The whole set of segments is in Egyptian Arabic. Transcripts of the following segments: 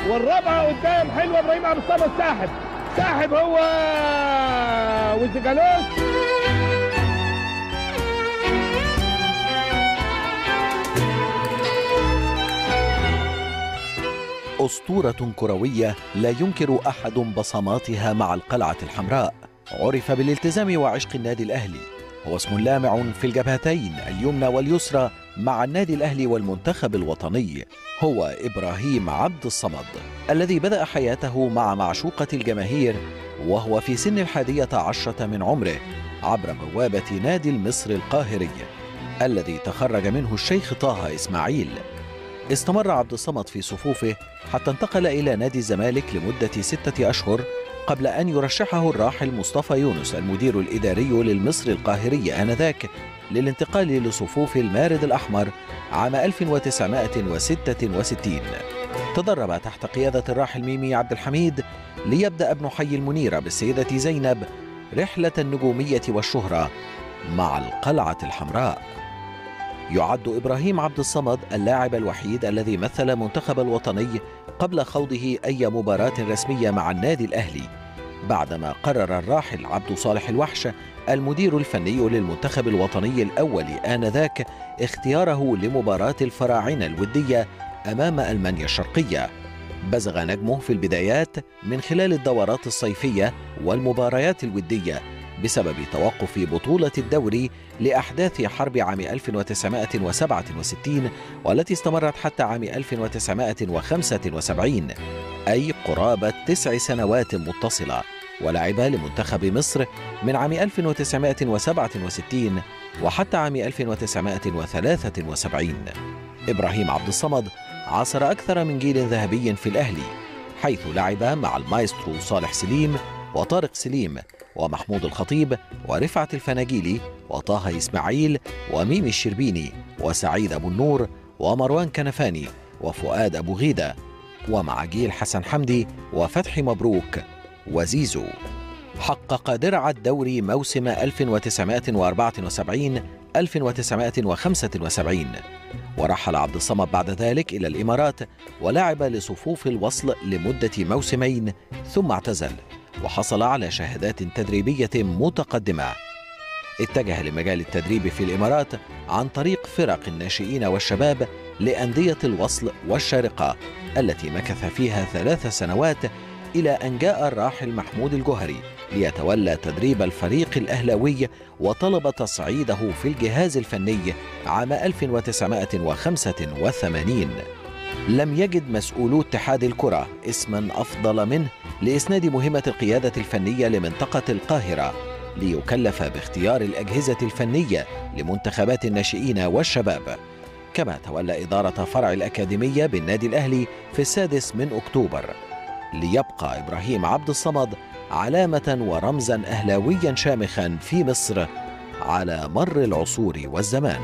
والرابعه قدام حلوه ابراهيم عبد الصمد ساحب ساحب هو وزيجالوس أسطورة كروية لا ينكر أحد بصماتها مع القلعة الحمراء عرف بالالتزام وعشق النادي الأهلي هو اسم لامع في الجبهتين اليمنى واليسرى مع النادي الأهلي والمنتخب الوطني هو إبراهيم عبد الصمد الذي بدأ حياته مع معشوقة الجماهير وهو في سن الحادية عشرة من عمره عبر بوابة نادي المصر القاهري الذي تخرج منه الشيخ طه إسماعيل استمر عبد الصمد في صفوفه حتى انتقل إلى نادي الزمالك لمدة ستة أشهر قبل أن يرشحه الراحل مصطفى يونس المدير الإداري للمصر القاهري آنذاك للانتقال لصفوف المارد الأحمر عام 1966 تدرب تحت قيادة الراحل ميمي عبد الحميد ليبدأ ابن حي المنيرة بالسيدة زينب رحلة النجومية والشهرة مع القلعة الحمراء يعد إبراهيم عبد الصمد اللاعب الوحيد الذي مثل منتخب الوطني قبل خوضه أي مباراة رسمية مع النادي الأهلي بعدما قرر الراحل عبد صالح الوحش المدير الفني للمنتخب الوطني الأول آنذاك اختياره لمباراة الفراعنة الودية أمام ألمانيا الشرقية بزغ نجمه في البدايات من خلال الدورات الصيفية والمباريات الودية بسبب توقف بطولة الدوري لأحداث حرب عام 1967 والتي استمرت حتى عام 1975 أي قرابة تسع سنوات متصلة ولعب لمنتخب مصر من عام 1967 وحتى عام 1973 إبراهيم عبد الصمد عاصر أكثر من جيل ذهبي في الأهلي حيث لعب مع المايسترو صالح سليم وطارق سليم ومحمود الخطيب ورفعت الفناجيلي وطه إسماعيل وميمي الشربيني وسعيد أبو النور ومروان كنفاني وفؤاد أبو غيدة ومع جيل حسن حمدي وفتحي مبروك وزيزو حقق درع الدوري موسم 1974 1975 ورحل عبد الصمد بعد ذلك إلى الإمارات ولعب لصفوف الوصل لمدة موسمين ثم اعتزل وحصل على شهادات تدريبية متقدمة اتجه لمجال التدريب في الإمارات عن طريق فرق الناشئين والشباب لأندية الوصل والشارقة التي مكث فيها ثلاث سنوات إلى أن جاء الراحل محمود الجوهري ليتولى تدريب الفريق الأهلاوي وطلب تصعيده في الجهاز الفني عام 1985 لم يجد مسؤولو اتحاد الكرة اسما أفضل منه لإسناد مهمة القيادة الفنية لمنطقة القاهرة ليكلف باختيار الأجهزة الفنية لمنتخبات الناشئين والشباب كما تولى إدارة فرع الأكاديمية بالنادي الأهلي في السادس من أكتوبر ليبقى إبراهيم عبد الصمد علامة ورمزا أهلاويا شامخا في مصر على مر العصور والزمان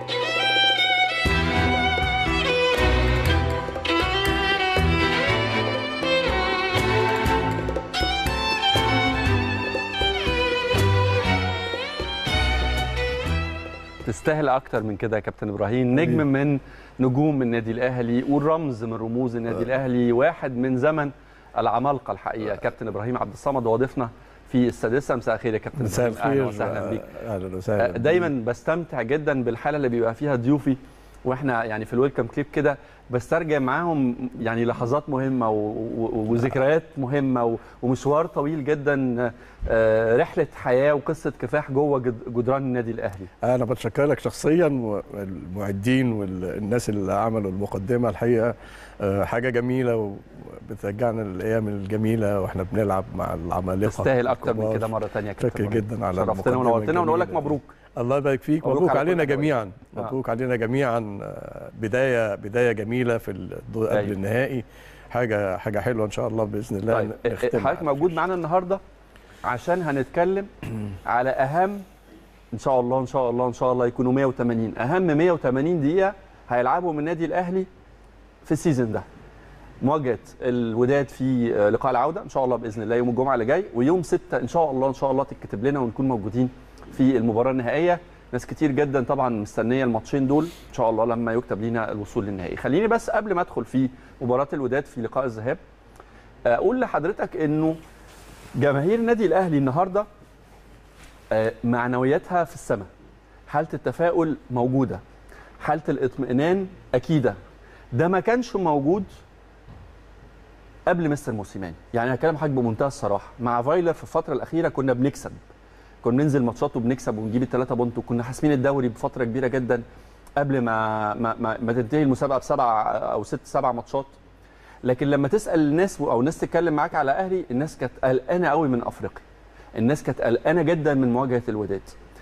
تستاهل اكتر من كده يا كابتن ابراهيم نجم من نجوم النادي الاهلي والرمز من رموز النادي الاهلي واحد من زمن العمالقه الحقيقه كابتن ابراهيم عبد الصمد وضيفنا في السادسه مساء الخير يا كابتن مساء إبراهيم. اهلا الخير وسهلا بيك اهلا وسهلا دايما بستمتع جدا بالحاله اللي بيبقى فيها ضيوفي واحنا يعني في الويلكم كليب كده بسترجع معاهم يعني لحظات مهمه و- و- وذكريات مهمه و- ومشوار طويل جدا آه، رحله حياه وقصه كفاح جوه جد- جدران النادي الاهلي انا بتشكر لك شخصيا والمعدين والناس اللي عملوا المقدمه الحقيقه آه، حاجه جميله وبترجعنا للايام الجميله واحنا بنلعب مع العمالقه تستاهل اكتر من الكبار. كده مره ثانيه يا كابتن شكرا إبراهيم. جدا على شرفتنا المقدمة ونورتنا ونقول لك الجميلة دي. مبروك الله يبارك فيك مبروك مبروك على علينا كل الأجواء. جميعا آه. مبروك علينا جميعا آه، بدايه بدايه جميله في الدور قبل أيوة. النهائي حاجه حاجه حلوه ان شاء الله باذن الله طيب نختمها حضرتك على موجود خير. معانا النهارده عشان هنتكلم على اهم ان شاء الله ان شاء الله ان شاء الله يكونوا 180 اهم 180 دقيقه هيلعبهم النادي الاهلي في السيزون ده مواجهه الوداد في آه، لقاء العوده ان شاء الله باذن الله يوم الجمعه اللي جاي ويوم 6 ان شاء الله ان شاء الله تتكتب لنا ونكون موجودين في المباراه النهائيه ناس كتير جدا طبعا مستنيه الماتشين دول ان شاء الله لما يكتب لنا الوصول للنهائي خليني بس قبل ما ادخل في مباراه الوداد في لقاء الذهاب اقول لحضرتك انه جماهير النادي الاهلي النهارده آه، معنوياتها في السماء حاله التفاؤل موجوده حاله الاطمئنان اكيده ده ما كانش موجود قبل مستر موسيماني يعني هكلم حضرتك بمنتهى الصراحه مع فايلر في الفتره الاخيره كنا بنكسب كنا بننزل ماتشات وبنكسب ونجيب الثلاثه بونت وكنا حاسمين الدوري بفتره كبيره جدا قبل ما ما, ما, ما تنتهي المسابقه بسبع او ست سبع ماتشات لكن لما تسال الناس او الناس تتكلم معاك على اهلي الناس كانت قلقانه قوي من افريقيا الناس كانت قلقانه جدا من مواجهه الوداد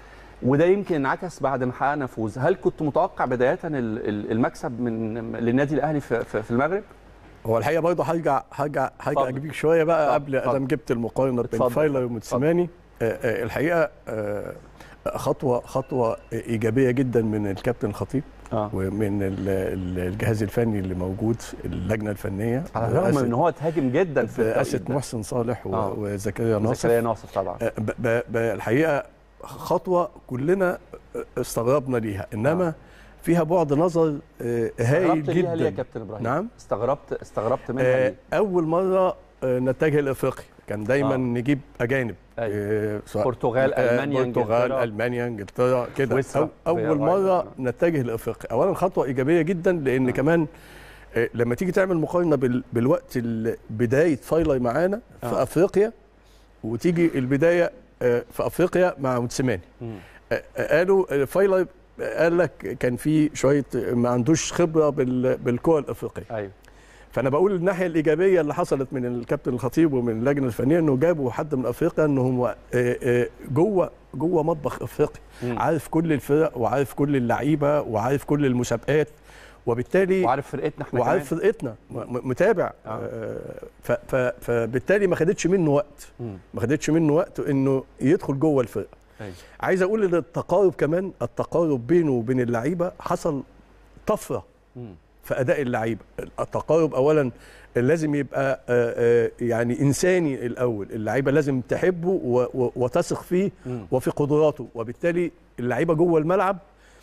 وده يمكن انعكس بعد ما حققنا فوز هل كنت متوقع بدايه ال- ال- المكسب من للنادي الاهلي في, في, في المغرب هو الحقيقه برضه هرجع هرجع هرجع اتفضل. اجيبك شويه بقى اتفضل. قبل اتفضل. ادام جبت المقارنه بين اتفضل. فايلر وموتسيماني آه، آه، الحقيقه آه، خطوه خطوه ايجابيه جدا من الكابتن الخطيب اه ومن ال- ال- الجهاز الفني اللي موجود اللجنه الفنيه على الرغم من ان هو اتهاجم جدا في برئاسه التوقيت ده. محسن صالح و- آه. وزكريا ناصر زكريا ناصر طبعا آه، ب- ب- ب- الحقيقه خطوه كلنا استغربنا ليها انما آه. فيها بعد نظر آه، هايل استغربت ليها ليه يا جدا كابتن ابراهيم نعم. استغربت استغربت منها آه، ليه اول مره آه، نتجه لافريقيا كان دايما آه. آه. نجيب اجانب أيوة. آه، سواء- البرتغال آه، المانيا البرتغال انجلترا المانيا انجلترا كده سويسرا. أو اول فيها مره رايد. نتجه لافريقيا اولا خطوه ايجابيه جدا لان آه. آه. كمان آه، لما تيجي تعمل مقارنه بال- بالوقت ال- بدايه فايلاي معانا في آه. افريقيا وتيجي البدايه آه، في افريقيا مع موتسيماني مم. آه، آه، قالوا فايلاي قال لك كان في شويه ما عندوش خبره بال- بالكره الافريقيه ايوه فانا بقول الناحيه الايجابيه اللي حصلت من الكابتن الخطيب ومن اللجنه الفنيه انه جابوا حد من افريقيا انه هو آه، آه، جوه جوه مطبخ افريقيا مم. عارف كل الفرق وعارف كل اللعيبه وعارف كل المسابقات وبالتالي وعارف فرقتنا احنا وعارف كمان فرقتنا م- م- متابع آه. آه، ف- ف- فبالتالي ما خدتش منه وقت مم. ما خدتش منه وقت انه يدخل جوه الفرقه أيوة. عايز اقول ان التقارب كمان التقارب بينه وبين اللعيبه حصل طفره مم. في اداء اللعيبه التقارب اولا لازم يبقى آه، آه، يعني انساني الاول اللعيبه لازم تحبه و- و- وتثق فيه مم. وفي قدراته وبالتالي اللعيبه جوه الملعب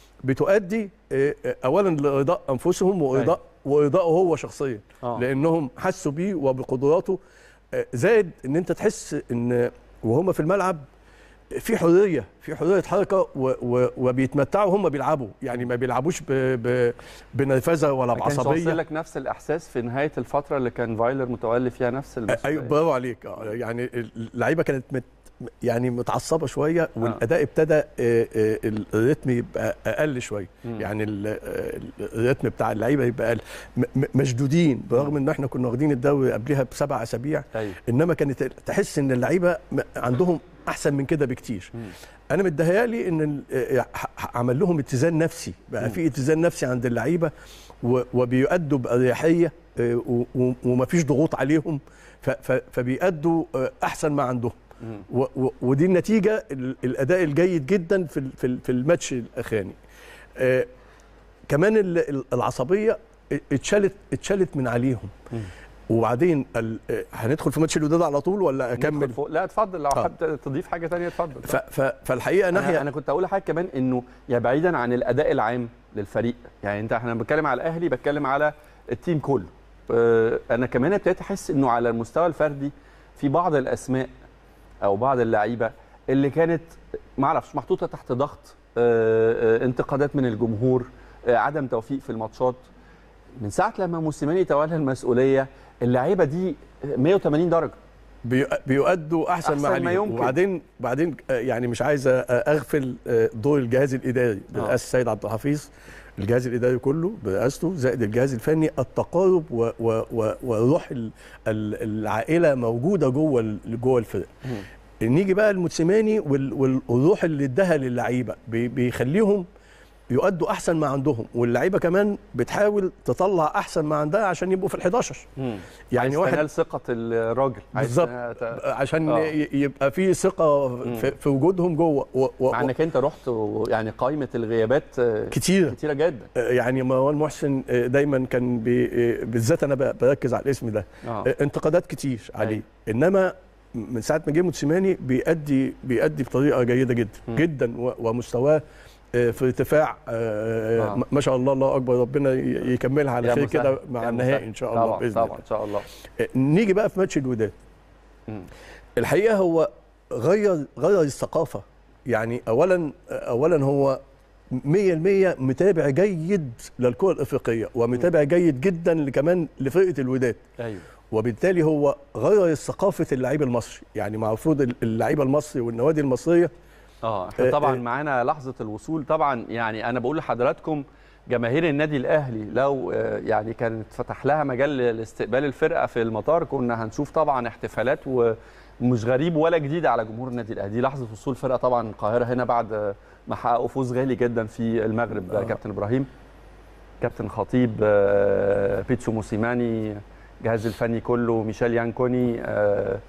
بتؤدي آه، آه، اولا لارضاء انفسهم وارضاء وارضائه هو شخصيا آه. لانهم حسوا بيه وبقدراته آه، زائد ان انت تحس ان وهم في الملعب في حريه في حريه حركه و و وبيتمتعوا هم بيلعبوا يعني ما بيلعبوش ب ب بنرفزه ولا ما كانش بعصبيه واصل لك نفس الاحساس في نهايه الفتره اللي كان فايلر متولي فيها نفس المسؤوليه ايوه برافو عليك آه، يعني اللعيبه كانت مت يعني متعصبه شويه والاداء ابتدى آه، آه، الريتم يبقى اقل شويه مم. يعني ال- آه، الريتم بتاع اللعيبه يبقى اقل م- م- مشدودين برغم ان احنا كنا واخدين الدوري قبلها بسبع اسابيع ايوه انما كانت تحس ان اللعيبه م- عندهم احسن من كده بكتير مم. انا متهيألي ان ال- آه، ح- ح- عمل لهم اتزان نفسي بقى مم. في اتزان نفسي عند اللعيبه و- وبيؤدوا باريحيه آه، و- و- ومفيش ضغوط عليهم ف- ف- فبيأدوا آه، احسن ما عندهم مم. و- و- ودي النتيجه ال- الاداء الجيد جدا في ال- في ال- في الماتش الاخراني آه، كمان ال- ال- العصبيه اتشالت اتشالت من عليهم مم. وبعدين ال- آه، هندخل في ماتش الوداد على طول ولا اكمل ندخل فوق. لا اتفضل لو آه. حابب تضيف حاجه ثانيه اتفضل ف ف فالحقيقه انا ناحيه انا كنت اقول حاجه كمان انه يا بعيدا عن الاداء العام للفريق يعني انت احنا بنتكلم على الاهلي بتكلم على التيم كله آه، انا كمان ابتديت احس انه على المستوى الفردي في بعض الاسماء او بعض اللعيبه اللي كانت ما اعرفش محطوطه تحت ضغط آه، آه، انتقادات من الجمهور آه، عدم توفيق في الماتشات من ساعه لما موسيماني تولى المسؤوليه اللعيبه دي 180 درجه بي- بيؤدوا احسن, أحسن ما ما عليهم يمكن. وبعدين بعدين آه، يعني مش عايز آه، اغفل آه، دور الجهاز الاداري برئاسه السيد عبد الحفيظ الجهاز الاداري كله برئاسته زائد الجهاز الفني التقارب و- و- و- وروح ال- ال- العائله موجوده جوه ال- جوه الفرق نيجي بقى الموتسيماني وال- وال- والروح اللي اداها للعيبه بي- بيخليهم يؤدوا احسن ما عندهم واللعيبه كمان بتحاول تطلع احسن ما عندها عشان يبقوا في ال11 يعني يعني واحد واحد تنال ثقه الراجل عايز بالظبط ت- عشان آه. ي- يبقى في ثقه في, في وجودهم جوه و... و... مع انك انت رحت و- يعني قائمه الغيابات آه، كتير كتيره جدا يعني مروان محسن دايما كان بي... بالذات انا ب- بركز على الاسم ده اه انتقادات كتير عليه انما من ساعه ما جه موتسيماني بيأدي بيأدي بطريقه جيده جدا مم. جدا و... ومستواه آه، في ارتفاع آه، آه. ما شاء الله الله اكبر ربنا ي- يكملها على يا خير مسهل. كده مع يا النهائي مسهل. ان شاء الله طبعا باذن طبعا الله ان شاء الله آه، نيجي بقى في ماتش الوداد مم. الحقيقه هو غير غير الثقافه يعني اولا اولا هو 100% متابع جيد للكره الافريقيه ومتابع جيد جدا كمان لفرقه الوداد ايوه وبالتالي هو غير ثقافه اللعيب المصري يعني المفروض اللعيبه المصري والنوادي المصريه اه احنا آه، طبعا آه. معانا لحظه الوصول طبعا يعني انا بقول لحضراتكم جماهير النادي الاهلي لو آه، يعني كانت فتح لها مجال لاستقبال الفرقه في المطار كنا هنشوف طبعا احتفالات ومش غريب ولا جديد على جمهور النادي الاهلي دي لحظه وصول فرقه طبعا القاهره هنا بعد آه، ما حققوا فوز غالي جدا في المغرب آه. آه. كابتن ابراهيم كابتن خطيب آه، بيتسو موسيماني الجهاز الفني كله ميشيل يانكوني آه،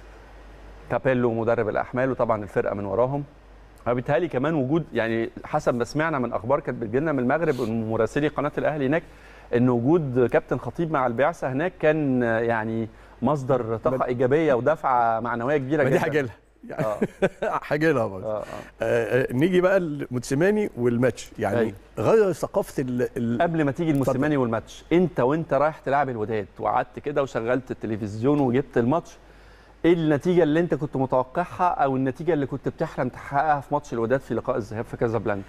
كابيلو مدرب الاحمال وطبعا الفرقه من وراهم فبالتالي كمان وجود يعني حسب ما سمعنا من اخبار كانت بتجيلنا من المغرب من مراسلي قناه الاهلي هناك ان وجود كابتن خطيب مع البعثه هناك كان آه، يعني مصدر طاقه ايجابيه ودفعه معنويه كبيره ما جدا دي حاجه لها يعني اه حاجه لها برضه اه آه. آه، آه، نيجي بقى لموتسيماني والماتش يعني أيوة. غير ثقافه ال ال قبل ما تيجي الموسيماني والماتش انت وانت رايح تلعب الوداد وقعدت كده وشغلت التلفزيون وجبت الماتش ايه النتيجه اللي انت كنت متوقعها او النتيجه اللي كنت بتحلم تحققها في ماتش الوداد في لقاء الذهاب في كازابلانكا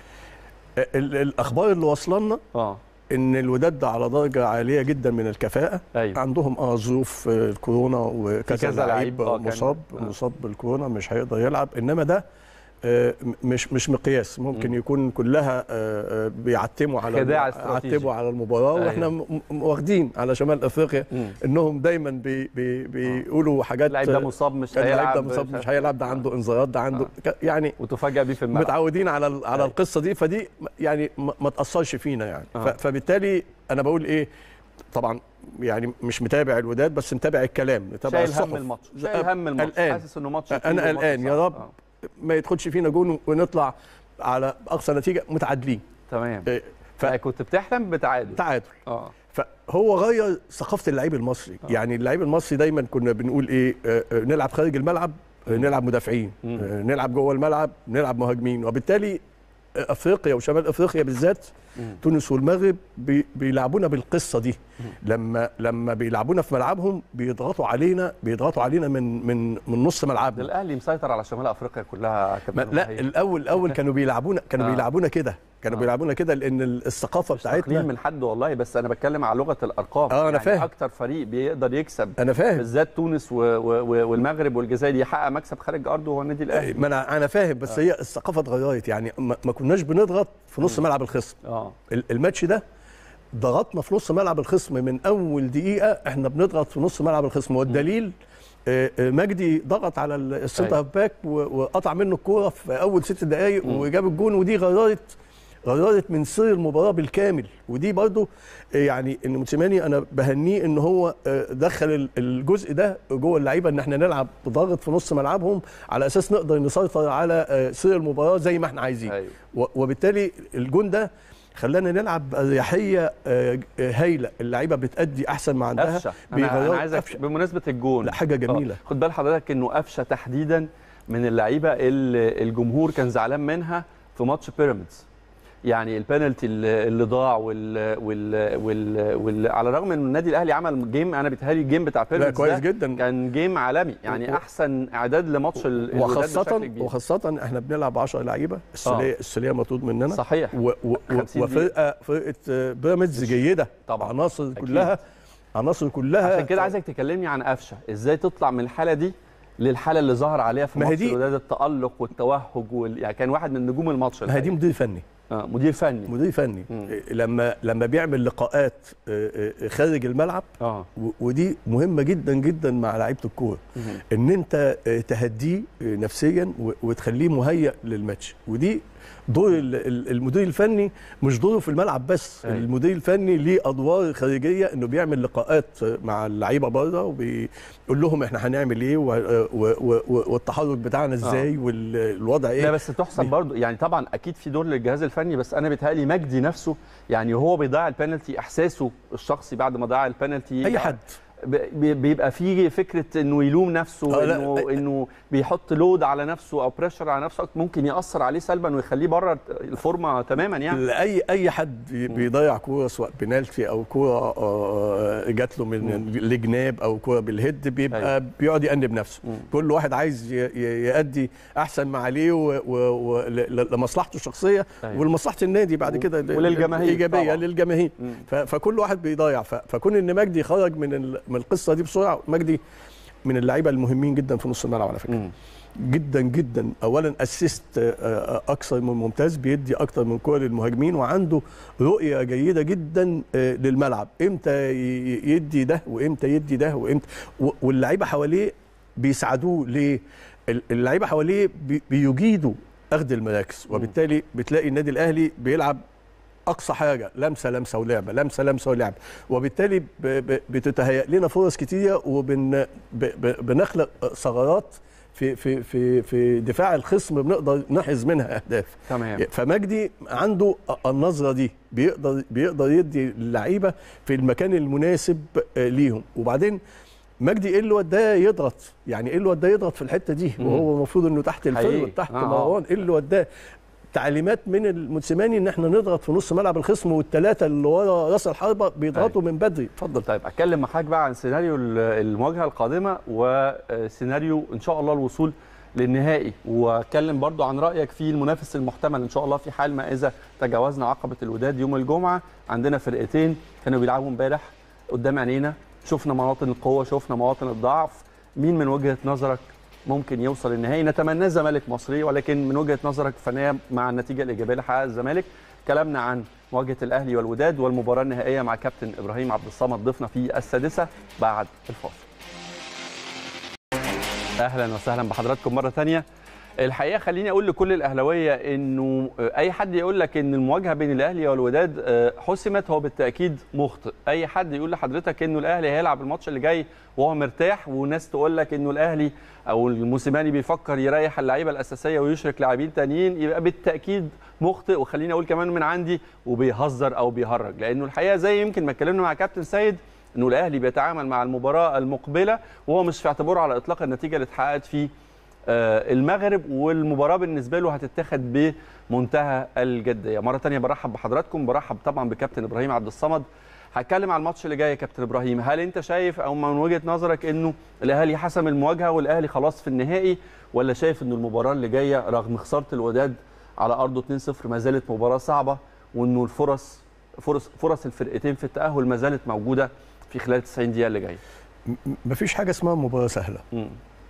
ال الاخبار اللي واصلنا اه ان الوداد ده على درجه عاليه جدا من الكفاءه ايوه عندهم اه ظروف آه، الكورونا وكذا كذا لعيب، لعيب آه، كان- مصاب آه. مصاب بالكورونا مش هيقدر يلعب انما ده آه، م- مش مش مقياس ممكن مم. يكون كلها آه، آه، بيعتموا على خداع استراتيجي. يعتموا على المباراه أيوة. واحنا م- م- واخدين على شمال افريقيا مم. انهم دايما بي بي بيقولوا حاجات اللعيب ده مصاب مش اللعيب هيلعب ده مصاب مش هيلعب ده عنده انذارات ده عنده ك- يعني وتفاجئ بيه في الملعب متعودين على ال- على أيوة. القصه دي فدي م- يعني ما ما تاثرش فينا يعني آه. ف- فبالتالي انا بقول ايه طبعا يعني مش متابع الوداد بس متابع الكلام متابع شايل الصحف هم الماتش ز- شايل هم الماتش قلقان. حاسس انه ماتش أنا تقيل وماتش قلقان، يا صعب. رب. آه. ما يدخلش فينا جون ونطلع على اقصى نتيجه متعادلين تمام إيه، ف- فكنت بتحلم بتعادل تعادل اه فهو غير ثقافه اللعيب المصري آه. يعني اللعيب المصري دايما كنا بنقول ايه آه، آه، نلعب خارج الملعب آه، مم. نلعب مدافعين مم. آه، نلعب جوه الملعب نلعب مهاجمين وبالتالي آه، افريقيا وشمال افريقيا بالذات مم. تونس والمغرب بي- بيلعبونا بالقصه دي مم. لما لما بيلعبونا في ملعبهم بيضغطوا علينا بيضغطوا علينا من من من نص ده ملعبنا الاهلي مسيطر على شمال افريقيا كلها ما كابتن لا إبراهيم. الاول الاول كانوا بيلعبونا كانوا آه. بيلعبونا كده كانوا آه. بيلعبونا كده لان الثقافه مش تقليل بتاعتنا من حد والله بس انا بتكلم على لغه الارقام آه، أنا يعني فاهم. اكتر فريق بيقدر يكسب انا فاهم بالذات تونس و... و... و... والمغرب والجزائر يحقق مكسب خارج ارضه هو النادي الاهلي ما انا انا فاهم بس آه. هي الثقافه اتغيرت يعني ما ما كناش بنضغط في نص مم. ملعب الخصم اه ال- الماتش ده ضغطنا في نص ملعب الخصم من اول دقيقه احنا بنضغط في نص ملعب الخصم والدليل آه، آه، مجدي ضغط على ال- السنتر أيوة. باك و- وقطع منه الكوره في اول ست دقائق مم. وجاب الجون ودي غيرت غيرت من سير المباراه بالكامل ودي برضو آه، يعني ان موسيماني انا بهنيه ان هو آه، دخل ال- الجزء ده جوه اللعيبه ان احنا نلعب ضاغط في نص ملعبهم على اساس نقدر نسيطر على آه، سير المباراه زي ما احنا عايزين ايوه و- وبالتالي الجون ده خلانا نلعب باريحيه آه، آه، هايله اللعيبه بتأدي احسن ما عندها قفشه انا, أنا بيغيروا عايزك قفشة. بمناسبه الجون لا حاجه جميله آه، خد بال حضرتك انه قفشه تحديدا من اللعيبه اللي الجمهور كان زعلان منها في ماتش بيراميدز يعني البنالتي اللي اللي ضاع وال وال وال, وال على الرغم ان النادي الاهلي عمل جيم انا بيتهيألي الجيم بتاع لا بيراميدز كويس ده جدا كان جيم عالمي يعني و- احسن اعداد لماتش ال- الوداد وخاصه بشكل كبير. وخاصه احنا بنلعب 10 لعيبه السوليه السوليه مطرود مننا صحيح و و 50 وفرقه فرقه آه، بيراميدز مش- جيده طبعا عناصر أكيد. كلها عناصر كلها عشان كده عايزك تكلمني عن قفشه ازاي تطلع من الحاله دي للحاله اللي ظهر عليها في ما هي ماتش دي- الوداد التالق والتوهج وال... يعني كان واحد من نجوم الماتش ما هي دي الحقيقة. مدير فني آه مدير فني مدير فني مم. آه، لما لما بيعمل لقاءات آه، آه، خارج الملعب اه و- ودي مهمه جدا جدا مع لعيبه الكوره مهم. ان انت آه، تهديه آه، نفسيا و- وتخليه مهيئ للماتش ودي دور ال- ال- المدير الفني مش دوره في الملعب بس أيوة. المدير الفني ليه ادوار خارجيه انه بيعمل لقاءات مع اللعيبه بره وبيقول لهم احنا هنعمل ايه و- و- و- و- والتحرك بتاعنا ازاي والوضع لا ايه بس تحسب برضو يعني طبعا اكيد في دور للجهاز الفني بس انا بيتهيألي مجدي نفسه يعني وهو بيضيع البنالتي احساسه الشخصي بعد ما ضيع البنالتي اي حد ب- بيبقى فيه فكره انه يلوم نفسه آه، لا، انه آه، انه بيحط لود على نفسه او بريشر على نفسه ممكن ياثر عليه سلبا ويخليه بره الفورمه تماما يعني لاي اي حد بي- بيضيع كوره سواء بنالتي او كوره آه، جات له من الجناب او كوره بالهيد بيبقى أيوة. بيقعد يأنب نفسه مم. كل واحد عايز ي- ي- يأدي احسن ما عليه و- و- و- ل- ل- لمصلحته الشخصيه أيوة. ولمصلحه النادي بعد و- كده وللجماهير ايجابيه طبعاً. للجماهير مم. ف- فكل واحد بيضيع ف- فكون ان مجدي خرج من ال- من القصه دي بسرعه مجدي من اللعيبه المهمين جدا في نص الملعب على فكره مم. جدا جدا اولا اسيست اكثر من ممتاز بيدي اكثر من كوره للمهاجمين وعنده رؤيه جيده جدا آه، للملعب امتى ي- يدي ده وامتى يدي ده وامتى و- واللعيبه حواليه بيساعدوه ليه ال- اللعيبه حواليه بي- بيجيدوا اخذ المراكز وبالتالي بتلاقي النادي الاهلي بيلعب اقصى حاجه لمسه لمسه ولعبه لمسه لمسه ولعبه وبالتالي ب- ب- بتتهيأ لنا فرص كتيره وبنخلق ثغرات في في في في دفاع الخصم بنقدر نحرز منها اهداف تمام فمجدي عنده النظره دي بيقدر بيقدر يدي اللعيبه في المكان المناسب آه، ليهم وبعدين مجدي ايه اللي وداه يضغط يعني ايه اللي وداه يضغط في الحته دي مم. وهو المفروض انه تحت حقيقي. الفرد تحت آه، آه. مروان ايه اللي وداه تعليمات من الموسيماني ان احنا نضغط في نص ملعب الخصم والثلاثه اللي ورا راس الحربه بيضغطوا من بدري اتفضل طيب اتكلم مع حضرتك بقى عن سيناريو ال- المواجهه القادمه وسيناريو ان شاء الله الوصول للنهائي واتكلم برضو عن رايك في المنافس المحتمل ان شاء الله في حال ما اذا تجاوزنا عقبه الوداد يوم الجمعه عندنا فرقتين كانوا بيلعبوا امبارح قدام عينينا شفنا مواطن القوه شفنا مواطن الضعف مين من وجهه نظرك ممكن يوصل النهائي نتمناه الزمالك مصري ولكن من وجهه نظرك فنيه مع النتيجه الايجابيه اللي حققها الزمالك كلامنا عن مواجهه الاهلي والوداد والمباراه النهائيه مع كابتن ابراهيم عبد الصمد ضيفنا في السادسه بعد الفاصل اهلا وسهلا بحضراتكم مره ثانيه الحقيقه خليني اقول لكل الاهلاويه انه اي حد يقول لك ان المواجهه بين الاهلي والوداد آه، حسمت هو بالتاكيد مخطئ اي حد يقول لحضرتك انه الاهلي هيلعب الماتش اللي جاي وهو مرتاح وناس تقول لك انه الاهلي او الموسيماني بيفكر يريح اللعيبه الاساسيه ويشرك لاعبين تانيين يبقى بالتاكيد مخطئ وخليني اقول كمان من عندي وبيهزر او بيهرج لانه الحقيقه زي يمكن ما اتكلمنا مع كابتن سيد انه الاهلي بيتعامل مع المباراه المقبله وهو مش في اعتباره على اطلاق النتيجه اللي اتحققت في آه، المغرب والمباراه بالنسبه له هتتاخد بمنتهى الجديه مره تانية برحب بحضراتكم برحب طبعا بكابتن ابراهيم عبد الصمد هتكلم على الماتش اللي جاي يا كابتن ابراهيم هل انت شايف او من وجهه نظرك انه الاهلي حسم المواجهه والاهلي خلاص في النهائي ولا شايف انه المباراه اللي جايه رغم خساره الوداد على ارضه 2-0 ما زالت مباراه صعبه وانه الفرص فرص فرص الفرقتين في التاهل ما زالت موجوده في خلال 90 دقيقه اللي جايه م- مفيش حاجه اسمها مباراه سهله مم.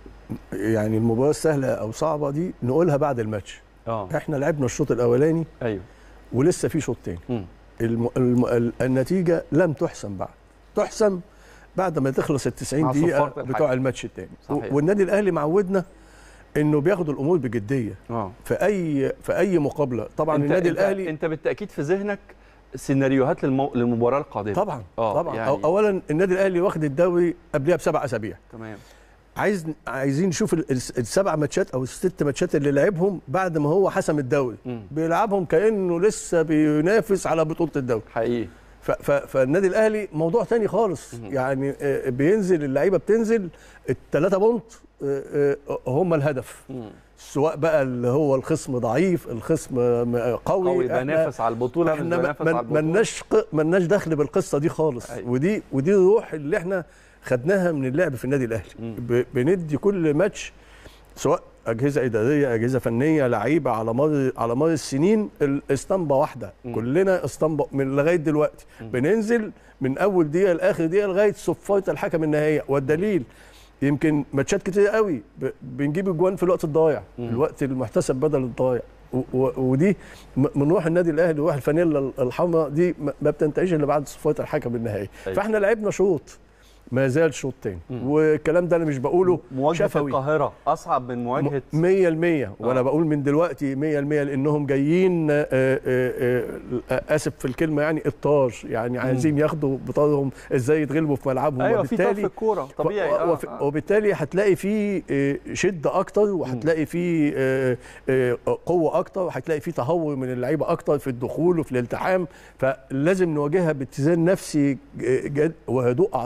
يعني المباراه السهله او صعبه دي نقولها بعد الماتش اه احنا لعبنا الشوط الاولاني ايوه ولسه في شوط تاني مم. الم... الم... ال- النتيجه لم تحسم بعد تحسم بعد ما تخلص ال 90 مع دقيقه صفارة الحكم. بتوع الماتش التاني صحيح. والنادي الاهلي معودنا انه بياخد الامور بجديه اه في اي في اي مقابله طبعا انت النادي انت الاهلي انت بالتاكيد في ذهنك سيناريوهات للمو... للمباراه القادمه طبعا آه، طبعا يعني- يعني اولا النادي الاهلي واخد الدوري قبلها بسبع اسابيع تمام عايز عايزين نشوف ال- الس- السبع ماتشات او الست ماتشات اللي لعبهم بعد ما هو حسم الدوري مم. بيلعبهم كانه لسه بينافس على بطوله الدوري حقيقي ف- ف- فالنادي الاهلي موضوع تاني خالص مم. يعني آه، بينزل اللعيبه بتنزل الثلاثه بونت آه، آه، هم الهدف مم. سواء بقى اللي هو الخصم ضعيف الخصم آه، قوي قوي إحنا- بنافس على البطوله مش احنا بنافس على ما- البطوله ملناش ق- ملناش دخل بالقصه دي خالص أيوة. ودي ودي الروح اللي احنا خدناها من اللعب في النادي الاهلي مم. ب- بندي كل ماتش سواء اجهزه اداريه اجهزه فنيه لعيبه على مر على مر السنين الاسطمبه واحده مم. كلنا اسطمبه من لغايه دلوقتي مم. بننزل من اول دقيقه لاخر دقيقه لغايه صفاره الحكم النهائيه والدليل يمكن ماتشات كتير قوي ب- بنجيب اجوان في الوقت الضايع مم. الوقت المحتسب بدل الضايع و- و- ودي م- من روح النادي الاهلي وروح الفانيلا الحمراء دي ما ما بتنتهيش الا بعد صفاره الحكم النهائي أيوة. فاحنا لعبنا شوط ما زال شوط تاني مم. والكلام ده انا مش بقوله مواجهه في شفوي. القاهره اصعب من مواجهه 100% وانا آه. بقول من دلوقتي 100% لانهم جايين آه، آه، آه، آه، اسف في الكلمه يعني الطار يعني عايزين ياخدوا بطارهم ازاي يتغلبوا في ملعبهم ايوه في طرف وبالتالي الكوره طبيعي و- آه. وف- آه. وبالتالي هتلاقي فيه آه، شده اكتر وهتلاقي فيه آه، آه، قوه اكتر وهتلاقي فيه تهور من اللعيبه اكتر في الدخول وفي الالتحام فلازم نواجهها باتزان نفسي ج- جد وهدوء اعصاب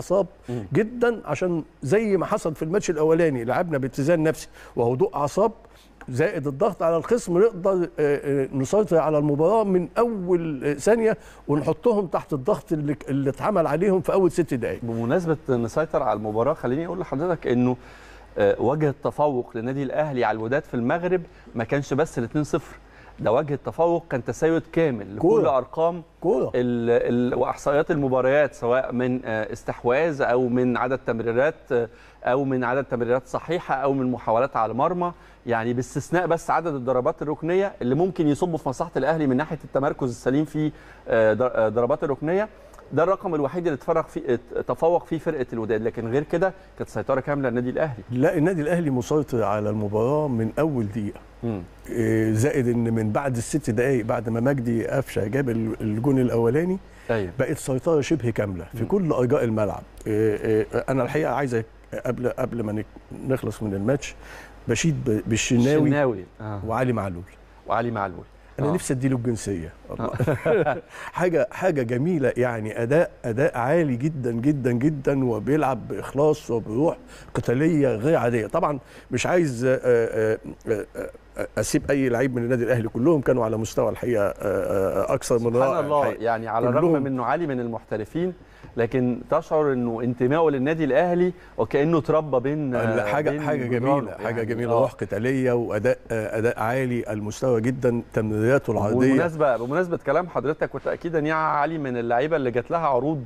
جدا عشان زي ما حصل في الماتش الاولاني لعبنا باتزان نفسي وهدوء اعصاب زائد الضغط على الخصم نقدر آه، آه، نسيطر على المباراه من اول آه، ثانيه ونحطهم تحت الضغط اللي اللي اتعمل عليهم في اول ست دقائق بمناسبه نسيطر على المباراه خليني اقول لحضرتك انه آه، وجه التفوق للنادي الاهلي على الوداد في المغرب ما كانش بس ال 2-0 ده وجه التفوق كان تسيد كامل لكل كورة. ارقام كوره ال ال واحصائيات المباريات سواء من آه، استحواذ او من عدد تمريرات آه، او من عدد تمريرات صحيحه او من محاولات على المرمى يعني باستثناء بس عدد الضربات الركنيه اللي ممكن يصبوا في مصلحه الاهلي من ناحيه التمركز السليم في آه، در- آه، ضربات الركنيه ده الرقم الوحيد اللي اتفرق فيه تفوق فيه فرقه الوداد لكن غير كده كانت سيطره كامله للنادي الاهلي لا النادي الاهلي مسيطر على المباراه من اول دقيقه مم. إيه، زائد ان من بعد الست دقائق بعد ما مجدي قفشه جاب ال- الجون الاولاني ايوه بقت سيطره شبه كامله في كل ارجاء الملعب إيه، إيه، انا الحقيقه عايزك قبل قبل ما نك- نخلص من الماتش بشيد ب- بالشناوي الشناوي آه. وعلي معلول وعلي معلول انا آه. نفسي اديله الجنسيه والله. حاجه حاجه جميله يعني اداء اداء عالي جدا جدا جدا وبيلعب باخلاص وبروح قتاليه غير عاديه طبعا مش عايز آه، آه، آه، آه، اسيب اي لعيب من النادي الاهلي كلهم كانوا على مستوى الحقيقه آه، آه، اكثر من رائع سبحان الله الحقيقة. يعني على الرغم كلهم. من انه علي من المحترفين لكن تشعر انه انتمائه للنادي الاهلي وكانه اتربى بين لا، حاجه بين حاجه جدرانه جميله حاجه يعني. جميله آه. روح قتاليه واداء آه، اداء عالي المستوى جدا تمريراته العرضيه بمناسبه بمناسبه كلام حضرتك وتاكيدا يا علي من اللعيبه اللي جات لها عروض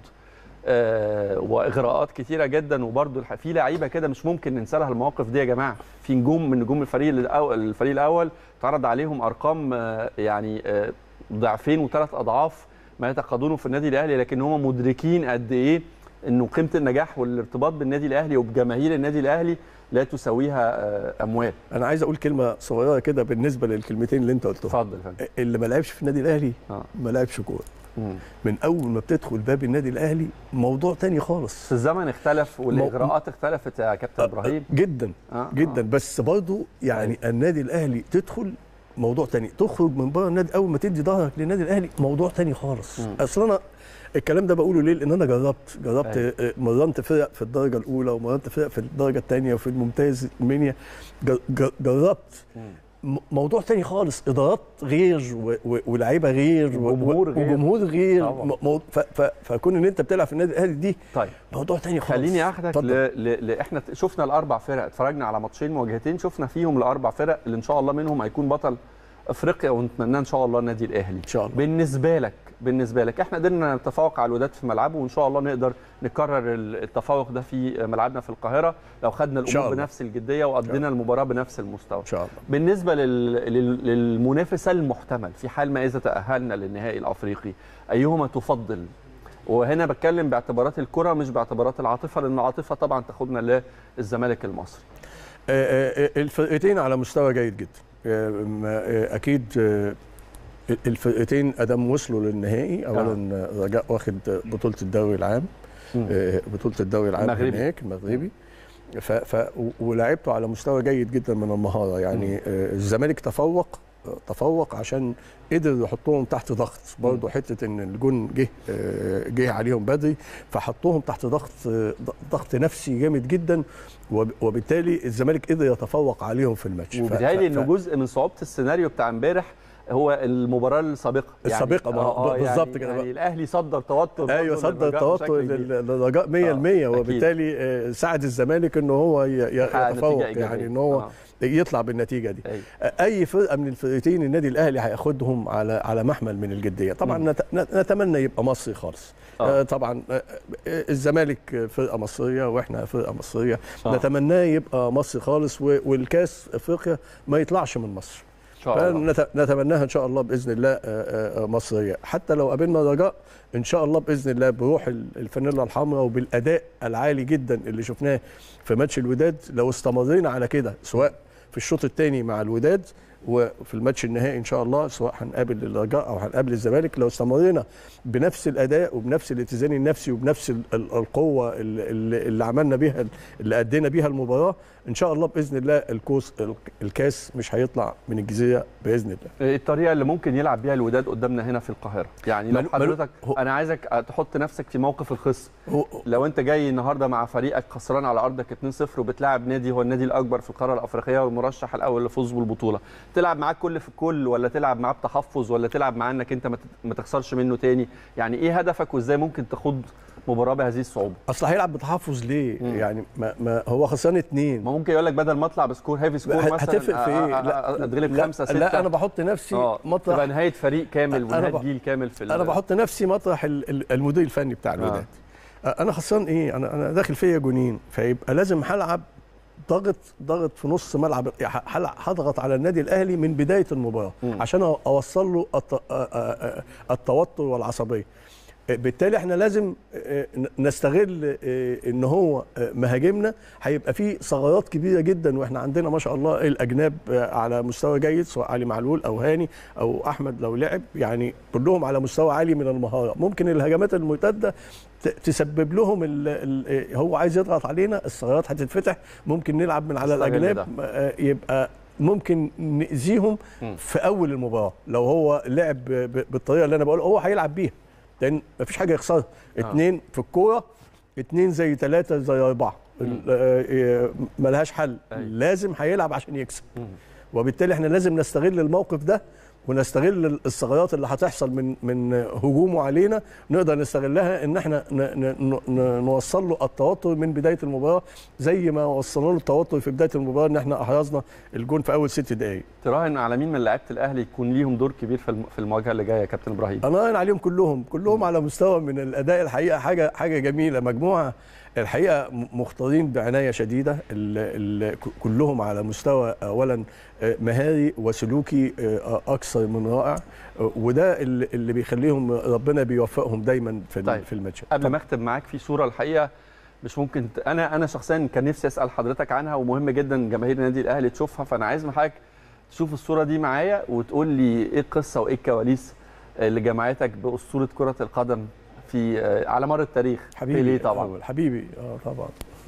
آه واغراءات كتيره جدا وبرده الح- في لعيبه كده مش ممكن ننسى لها المواقف دي يا جماعه في نجوم من نجوم الفريق الأول الفريق الاول اتعرض عليهم ارقام آه يعني آه ضعفين وثلاث اضعاف ما يتقاضونه في النادي الاهلي لكن هم مدركين قد ايه انه قيمه النجاح والارتباط بالنادي الاهلي وبجماهير النادي الاهلي لا تساويها آه اموال انا عايز اقول كلمه صغيره كده بالنسبه للكلمتين اللي انت قلتهم اتفضل يا فندم اللي ما لعبش في النادي الاهلي آه. ما لعبش كوره مم. من اول ما بتدخل باب النادي الاهلي موضوع تاني بس خالص الزمن اختلف والاجراءات اختلفت يا كابتن ابراهيم جدا آه، جدا بس برضو يعني النادي الاهلي تدخل موضوع تاني تخرج من بره النادي اول ما تدي ظهرك للنادي الاهلي موضوع تاني خالص مم. اصل انا الكلام ده بقوله ليه لان انا جربت جربت أيوة. آه، مرنت فرق في الدرجه الاولى ومرنت فرق في الدرجه الثانيه وفي الممتاز المنيا جر- جر- جربت مم. م- موضوع تاني خالص ادارات غير و- و- ولاعيبه غير و- وجمهور غير. وجمهور غير طبعا. م- مو- ف- ف- فكون ان انت بتلعب في النادي الاهلي دي طيب موضوع تاني خالص خليني اخدك اتفضل. ل... ل... ل... احنا شفنا الاربع فرق اتفرجنا على ماتشين مواجهتين شفنا فيهم الاربع فرق اللي ان شاء الله منهم هيكون بطل افريقيا ونتمناه ان شاء الله النادي الاهلي ان شاء الله بالنسبه لك بالنسبه لك احنا قدرنا نتفوق على الوداد في ملعبه وان شاء الله نقدر نكرر ال- التفوق ده في ملعبنا في القاهره لو خدنا شاء الامور الله. بنفس الجديه وقضينا المباراه بنفس المستوى ان شاء الله بالنسبه لل... لل... للمنافسه المحتمل في حال ما اذا تاهلنا للنهائي الافريقي ايهما تفضل وهنا بتكلم باعتبارات الكره مش باعتبارات العاطفه لان العاطفه طبعا تاخدنا للزمالك المصري آه، آه، الفرقتين على مستوى جيد جدا آه، ما- آه، اكيد آه، الفرقتين ادام وصلوا للنهائي اولا آه. رجاء واخد بطوله الدوري العام آه، بطوله الدوري العام المغربي. هناك المغربي ف ف و- ولعبته على مستوى جيد جدا من المهاره يعني آه، الزمالك تفوق آه، تفوق عشان قدر يحطهم تحت ضغط برضه حته ان الجون جه آه، جه عليهم بدري فحطوهم تحت ضغط آه، ضغط نفسي جامد جدا وب- وبالتالي الزمالك قدر يتفوق عليهم في الماتش ف- وبيتهيألي ف- انه جزء من صعوبه السيناريو بتاع امبارح هو المباراه السابقه السابقة، ما- آه، آه، بالظبط يعني كده يعني بقى. الاهلي صدر توتر ايوه برضه صدر للرجاء التوتر بشكل كبير. لل- للرجاء 100% آه، وبالتالي آه، ساعد الزمالك ان هو ي- ي- حقق يتفوق نتيجة إيجابية. يعني ان هو آه. يطلع بالنتيجه دي أيوة. اي فرقه من الفرقتين النادي الاهلي هياخدهم على على محمل من الجديه طبعا مم. نت- نت- نتمنى يبقى مصري خالص آه. آه. طبعا آه، آه، الزمالك فرقه مصريه واحنا فرقه مصريه آه. آه. نتمناه يبقى مصري خالص و- والكاس افريقيا ما يطلعش من مصر ان شاء الله فنتمناها ان شاء الله باذن الله آه، آه، آه، مصريه حتى لو قابلنا رجاء ان شاء الله باذن الله بروح ال- الفانيلا الحمراء وبالاداء العالي جدا اللي شفناه في ماتش الوداد لو استمرينا على كده سواء في الشوط الثاني مع الوداد وفي الماتش النهائي ان شاء الله سواء هنقابل الرجاء او هنقابل الزمالك لو استمرينا بنفس الاداء وبنفس الاتزان النفسي وبنفس ال- ال- القوه اللي, اللي- اللي عملنا بيها اللي ادينا بيها المباراه ان شاء الله باذن الله الكوس الكاس مش هيطلع من الجزيره باذن الله الطريقه اللي ممكن يلعب بيها الوداد قدامنا هنا في القاهره يعني لو ملو- حضرتك هو- انا عايزك تحط نفسك في موقف الخصم هو لو انت جاي النهارده مع فريقك خسران على ارضك 2-0 وبتلاعب نادي هو النادي الاكبر في القاره الافريقيه والمرشح الاول للفوز بالبطوله تلعب معاه كل في كل ولا تلعب معاه بتحفظ ولا تلعب معاه انك انت ما تت- ما تخسرش منه تاني يعني ايه هدفك وازاي ممكن تخوض مباراه بهذه الصعوبه اصل هيلعب بتحفظ ليه؟ مم. يعني ما, ما هو خسران اتنين ما ممكن يقول لك بدل ما اطلع بسكور هيفي سكور هت- مثلا هتفرق في ايه؟ أ- أ- أ- اتغلب لا, خمسة ستة لا انا بحط نفسي اه مطرح تبقى نهايه فريق كامل أنا ونهايه بح- جيل كامل في ال- انا بحط نفسي مطرح ال- ال- المدير الفني بتاع الوداد آه. انا خسران ايه انا انا داخل فيا جونين فيبقى لازم هلعب ضغط ضغط في نص ملعب هلع- هضغط على النادي الاهلي من بدايه المباراه مم. عشان اوصل له الت- آه، آه، آه، التوتر والعصبيه آه، بالتالي احنا لازم آه، ن- نستغل آه، ان هو آه، مهاجمنا هيبقى فيه ثغرات كبيره جدا واحنا عندنا ما شاء الله الاجناب آه، على مستوى جيد سواء علي معلول او هاني او احمد لو لعب يعني كلهم على مستوى عالي من المهاره ممكن الهجمات المرتده ت- تسبب لهم ال ال هو عايز يضغط علينا الثغرات هتتفتح ممكن نلعب من على استغل الاجناب ده. آه، يبقى ممكن نأذيهم مم. في اول المباراه لو هو لعب ب- ب- بالطريقه اللي انا بقول هو هيلعب بيها لان مفيش حاجه يخسرها اتنين في الكوره اتنين زي ثلاثه زي اربعه ال- آه، آه، ملهاش حل أيوة. لازم هيلعب عشان يكسب مم. وبالتالي احنا لازم نستغل الموقف ده ونستغل الثغرات اللي هتحصل من من هجومه علينا نقدر نستغلها ان احنا ن ن ن نوصل له التوتر من بدايه المباراه زي ما وصلنا له التوتر في بدايه المباراه ان احنا احرزنا الجون في اول ست دقائق تراهن على مين من لعيبه الاهلي يكون ليهم دور كبير في الم- في المواجهه اللي جايه يا كابتن ابراهيم انا راهن عليهم كلهم كلهم على مستوى من الاداء الحقيقه حاجه حاجه جميله مجموعه الحقيقه م- مختارين بعنايه شديده ال ال ك- كلهم على مستوى اولا آه، مهاري وسلوكي آه، اكثر من رائع آه، وده اللي اللي بيخليهم ربنا بيوفقهم دايما في ال- طيب. في الماتش قبل ما اختم معاك في صوره الحقيقه مش ممكن ت... انا انا شخصيا كان نفسي اسال حضرتك عنها ومهم جدا جماهير النادي الاهلي تشوفها فانا عايز من حضرتك تشوف الصوره دي معايا وتقول لي ايه القصه وايه الكواليس اللي جمعتك باسطوره كره القدم في آه، على مر التاريخ حبيبي بيليه طبعا الأول. حبيبي اه طبعا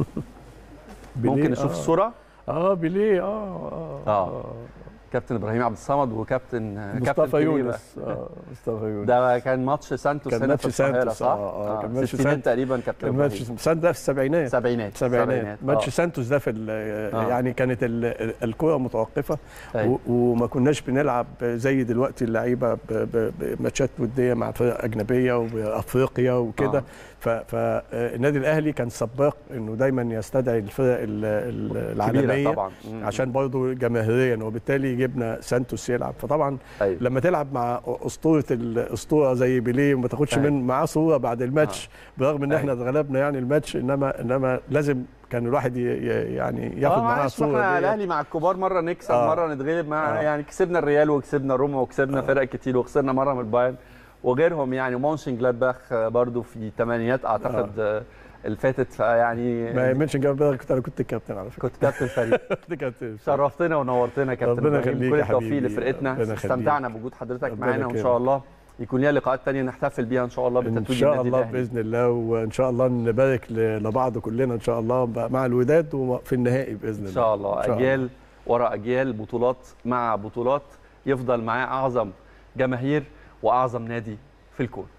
ممكن بيليه، نشوف آه. الصوره اه بيليه اه اه, آه. كابتن ابراهيم عبد الصمد وكابتن آه، كابتن مصطفى كريمة. يونس اه مصطفى يونس ده كان ماتش سانتوس كان هنا ماتش في القاهره سانتوس، صح؟ آه، آه، كان ماتش ستينات سانتوس. تقريبا كابتن كان ماتش ابراهيم سانتوس ده في السبعينات سبعينات سبعينات ماتش آه. سانتوس ده في ال- آه. يعني كانت ال- الكره متوقفه أيوة. و- وما كناش بنلعب زي دلوقتي اللعيبه ب- ب- بماتشات وديه مع فرق اجنبيه وافريقيا وكده آه. فالنادي الاهلي كان سباق انه دايما يستدعي الفرق ال- ال- العالميه كبيرة طبعا مم. عشان برضه جماهيريا وبالتالي جبنا سانتوس يلعب فطبعا أيوة. لما تلعب مع اسطوره الاسطوره زي بيليه وما تاخدش أيوة. من معاه صوره بعد الماتش برغم ان احنا اتغلبنا يعني الماتش انما انما لازم كان الواحد ي- ي- يعني ياخد اه معاه معلش ما صوره احنا دي. الاهلي مع الكبار مره نكسب آه. مره نتغلب مع آه. يعني كسبنا الريال وكسبنا روما وكسبنا فرق كتير وخسرنا مره من البايرن وغيرهم يعني مونشن جلادباخ برضو في الثمانينات اعتقد آه. اللي فاتت فيعني ما يمنش جاب بالك كنت انا كنت الكابتن على فكره كنت كابتن فريق كنت كابتن شرفتنا ونورتنا يا كابتن ربنا إبراهيم. يخليك كل يا التوفيق حبيبي. لفرقتنا ربنا يخليك. استمتعنا بوجود حضرتك ربنا معانا وان يكرمك. شاء الله يكون ليها لقاءات تانية نحتفل بيها ان شاء الله ان بتتويج شاء النادي الله الاهلي باذن الله وان شاء الله نبارك ل- لبعض كلنا ان شاء الله مع الوداد وفي النهائي باذن الله ان شاء الله إن شاء اجيال ورا اجيال بطولات مع بطولات يفضل معاه اعظم جماهير واعظم نادي في الكون